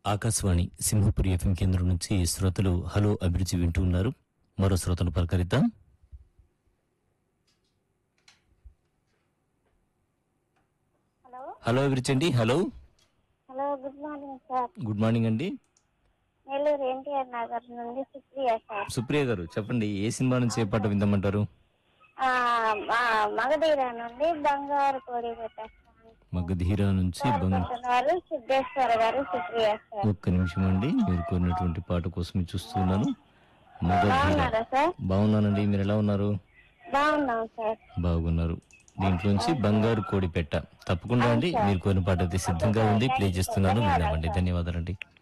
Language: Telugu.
ఆకాశవాణి సింహపురి ఎఫ్ఎం కేంద్రం నుంచి శ్రోతలు హలో అభిరుచి వింటూ ఉన్నారు మరో శ్రోతను పలకరిద్దాం హలో హలో అభిరుచి అండి hello hello good morning sir good morning అండి నెల్లూరు ఎన్టీఆర్ నగర్ నుండి సుప్రియ సార్ సుప్రియ గారు చెప్పండి ఏ సినిమా నుంచి ఏ పాట విందామంటారు ఆ, మా మగధీర నుండి బంగారు కోడి పెట్టేస్తాను మగధీర నుంచి బంగ్ గారు సిద్ధేశ్వర గారు సుప్రియ సార్ ఒక్క నిమిషం అండి మీరు కోరినటువంటి పాట కోసం చూస్తున్నాను మగధీర బాగున్నారా సార్ బాగున్నానండి మీరు ఎలా ఉన్నారు బాగున్నాం సార్ బాగున్నారు దీంట్లోంచి బంగారు కోడి పెట్ట తప్పకుండా అండి మీరు కోరిన పాట అయితే సిద్ధంగా ఉంది ప్లే చేస్తున్నాను విన్నామండి ధన్యవాదాలండి